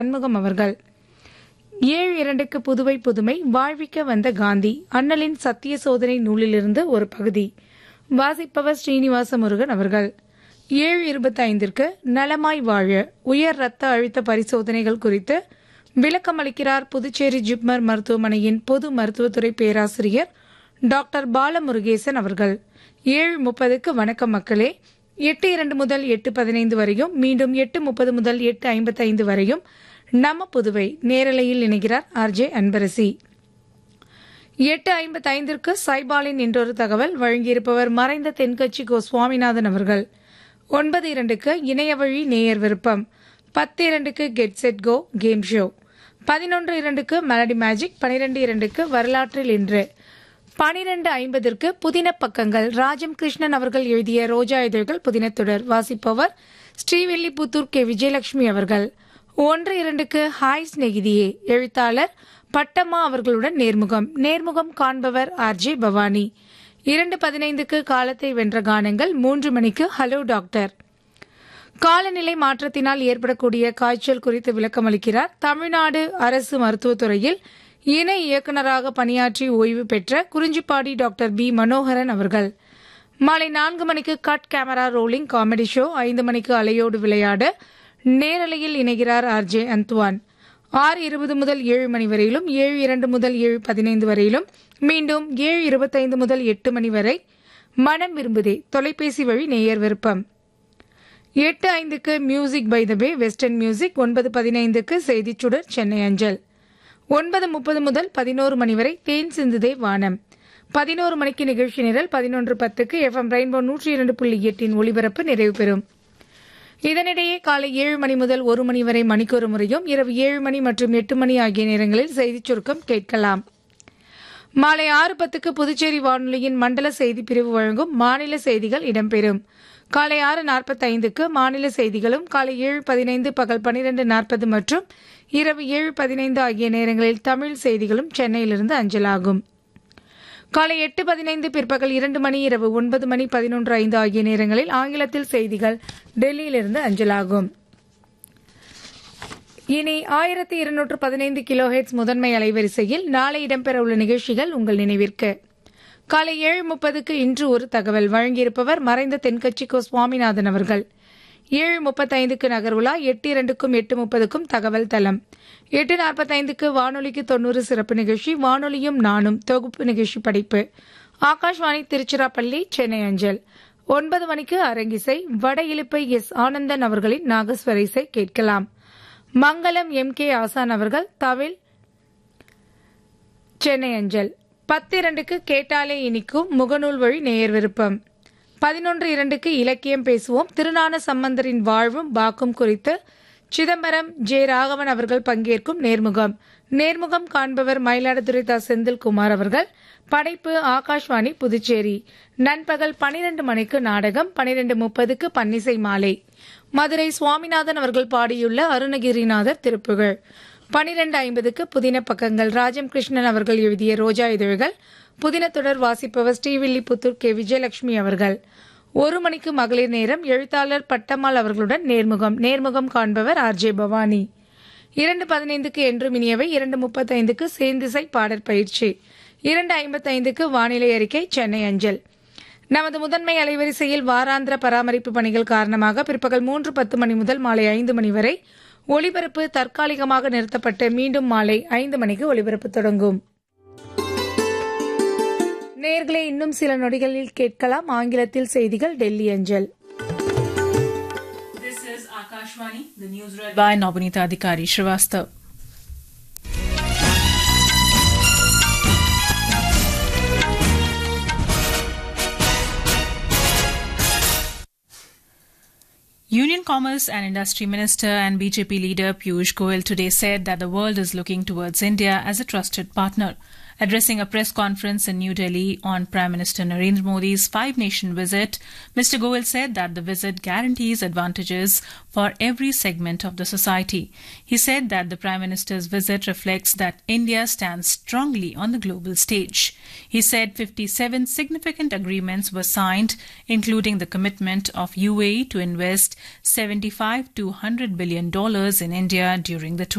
சண்முகம் அவர்கள் ஏழு இரண்டுக்கு புதுவை புதுமை வாழ்விக்க வந்த காந்தி அண்ணலின் சத்திய சோதனை நூலிலிருந்து ஒரு பகுதி வாசிப்பவர் ஸ்ரீனிவாச முருகன் அவர்கள் ஏழு இருபத்தைந்திற்கு நலமாய் வாழ உயர் ரத்த அழுத்த பரிசோதனைகள் குறித்து விளக்கமளிக்கிறார் புதுச்சேரி ஜிப்மர் மருத்துவமனையின் பொது மருத்துவத்துறை பேராசிரியர் டாக்டர் பாலமுருகேசன் அவர்கள் ஏழு முப்பதுக்கு வணக்கம் மக்களே எட்டு இரண்டு முதல் எட்டு பதினைந்து வரையும் மீண்டும் எட்டு முப்பது முதல் எட்டு ஐம்பத்தைந்து வரையும் நம்ம புதுவை நேரலையில் இணைகிறார் ஆர்ஜே அன்பரசி எட்டு ஐம்பத்தைந்திற்கு சைபாலின் என்றொரு தகவல் வழங்கியிருப்பவர் மறைந்த தென்கட்சி கோ சுவாமிநாதன் அவர்கள் ஒன்பது இரண்டுக்கு இணையவழி நேயர் விருப்பம் பத்து இரண்டுக்கு get set go game show பதினொன்று இரண்டுக்கு மெலடி மேஜிக் பனிரெண்டு இரண்டுக்கு வரலாற்றில் இன்று பனிரெண்டு ஐம்பதற்கு புதின பக்கங்கள் ராஜம் கிருஷ்ணன் அவர்கள் எழுதிய ரோஜா இதழ்கள் புதினத்துடர் வாசிப்பவர் ஸ்ரீவில்லிபுத்தூர் கே விஜயலட்சுமி அவர்கள் ஒன்று இரண்டுக்கு ஹாய் ஸ்நேகிதியே எழுத்தாளர் பட்டம்மா அவர்களுடன் நேர்முகம் நேர்முகம் காண்பவர் ஆர்ஜே பவானி இரண்டு பதினைந்துக்கு காலத்தை வென்ற கானங்கள் மூன்று மணிக்கு ஹலோ டாக்டர் காலநிலை மாற்றத்தினால் ஏற்படக்கூடிய காய்ச்சல் குறித்து விளக்கமளிக்கிறார் தமிழ்நாடு அரசு மருத்துவத்துறையில் இணை இயக்குநராக பணியாற்றி ஓய்வு பெற்ற குறிஞ்சிப்பாடி டாக்டர் பி மனோகரன் அவர்கள் மாலை நான்கு மணிக்கு cut camera rolling comedy show ஐந்து மணிக்கு அலையோடு விளையாட நேரலையில் இணைகிறார் ஆர்ஜே அந்த்வான் ஆறு இருபது முதல் ஏழு மணி வரையிலும் ஏழு இரண்டு முதல் ஏழு பதினைந்து வரையிலும் மீண்டும் ஏழு இருபத்தைந்து முதல் எட்டு மணி வரை மனம் விரும்புதே தொலைபேசி வழி நேயர் விருப்பம் எட்டு ஐந்துக்கு music by the bay western music ஒன்பது பதினைந்துக்கு செய்திச் சுடர் சென்னை அஞ்சல் ஒன்பது முப்பது முதல் பதினோரு மணி வரை தேன் சிந்துதே வானம் பதினோரு மணிக்கு நிகழ்ச்சி நிரல் பதினொன்று பத்துக்கு எஃப்எம் ரெயின்போ நூற்றி இரண்டு புள்ளி எட்டின் ஒலிபரப்பு நிறைவு பெறும் இதனிடையே காலை ஏழு மணி முதல் ஒரு மணி வரை மணிக்கொரு முறையும் இரவு ஏழு மணி மற்றும் எட்டு மணி ஆகிய நேரங்களில் செய்திச் சுருக்கம் கேட்கலாம் மாலை ஆறு பத்துக்கு புதுச்சேரி வானொலியின் மண்டல செய்தி பிரிவு வழங்கும் மாநில செய்திகள் இடம்பெறும் காலை ஆறு நாற்பத்தைந்துக்கு மாநில செய்திகளும் காலை ஏழு பதினைந்து பகல் பனிரெண்டு நாற்பது மற்றும் இரவு ஏழு பதினைந்து ஆகிய நேரங்களில் தமிழ் செய்திகளும் சென்னையிலிருந்து அஞ்சலாகும் காலை எட்டு பதினைந்து பிற்பகல் இரண்டு மணி இரவு ஒன்பது மணி பதினொன்று ஐந்து ஆகிய நேரங்களில் ஆங்கிலத்தில் செய்திகள் டெல்லியிலிருந்து அஞ்சலாகும் இனி ஆயிரத்தி இருநூற்று பதினைந்து கிலோஹெட்ஸ் முதன்மை அலைவரிசையில் நாளை இடம்பெறவுள்ள நிகழ்ச்சிகள் உங்கள் நினைவிற்கு காலை ஏழு முப்பதுக்கு இன்று ஒரு தகவல் வழங்கியிருப்பவர் மறைந்த தென்கட்சி கோ சுவாமிநாதன் அவர்கள் ஏழு முப்பத்தைந்துக்கு நகர்வுலா எட்டு இரண்டுக்கும் எட்டு முப்பதுக்கும் தகவல் தளம் எட்டு நாற்பத்தைந்துக்கு வானொலிக்கு தொண்ணூறு சிறப்பு நிகழ்ச்சி வானொலியும் நானும் தொகுப்பு நிகழ்ச்சி படிப்பு ஆகாஷ்வாணி திருச்சிராப்பள்ளி சென்னை அஞ்சல் ஒன்பது மணிக்கு அரங்கிசை வட இழுப்பை எஸ் ஆனந்தன் அவர்களின் நாகஸ்வர இசை கேட்கலாம் மங்களம் எம் கே ஆசான் அவர்கள் தவில் சென்னை அஞ்சல் பத்து இரண்டுக்கு கேட்டாலே இனிக்கும் முகநூல் வழி நேயர் விருப்பம் பதினொன்று இரண்டுக்கு இலக்கியம் பேசுவோம் திருநான சம்பந்தரின் வாழ்வும் பாக்கும் குறித்து சிதம்பரம் ஜே ராகவன் அவர்கள் பங்கேற்கும் நேர்முகம் நேர்முகம் காண்பவர் மயிலாடுதுறை தா செந்தில்குமார் அவர்கள் படைப்பு ஆகாஷ்வாணி புதுச்சேரி நண்பகல் பனிரெண்டு மணிக்கு நாடகம் பனிரெண்டு முப்பதுக்கு பன்னிசை மாலை மதுரை சுவாமிநாதன் அவர்கள் பாடியுள்ள அருணகிரிநாதர் திருப்புகழ் பனிரெண்டு ஐம்பதுக்கு புதின பக்கங்கள் ராஜம் கிருஷ்ணன் அவர்கள் எழுதிய ரோஜா இதழ்கள் புதின தொடர் வாசிப்பவர் ஸ்ரீவில்லிபுத்தூர் கே விஜயலட்சுமி அவர்கள் ஒரு மணிக்கு மகளிர் நேரம் எழுத்தாளர் பட்டம்மாள் அவர்களுடன் நேர்முகம் நேர்முகம் காண்பவர் ஆர்ஜே பவானி இரண்டு பதினைந்துக்கு என்று மினியவை இரண்டு முப்பத்தைந்துக்கு சேந்திசை பாடற் பயிற்சி இரண்டு ஐம்பத்தைந்துக்கு வானிலை அறிக்கை சென்னை அஞ்சல் நமது முதன்மை அலைவரிசையில் வாராந்திர பராமரிப்பு பணிகள் காரணமாக பிற்பகல் மூன்று பத்து மணி முதல் மாலை ஐந்து மணி வரை ஒலிபரப்பு தற்காலிகமாக நிறுத்தப்பட்டு மீண்டும் மாலை ஐந்து மணிக்கு ஒலிபரப்பு தொடங்கும் நேர்களை இன்னும் சில நொடிகளில் கேட்கலாம் ஆங்கிலத்தில் செய்திகள் டெல்லி அஞ்சல் This is Akashvani, the news read by Nobunita Adhikari Srivastav. Union Commerce and Industry Minister and BJP leader Piyush Goyal today said that the world is looking towards India as a trusted partner. Addressing a press conference in New Delhi on Prime Minister Narendra Modi's five nation visit, Mr. Goel said that the visit guarantees advantages for every segment of the society. He said that the Prime Minister's visit reflects that India stands strongly on the global stage. He said 57 significant agreements were signed, including the commitment of UAE to invest 75 to 100 billion dollars in India during the tour.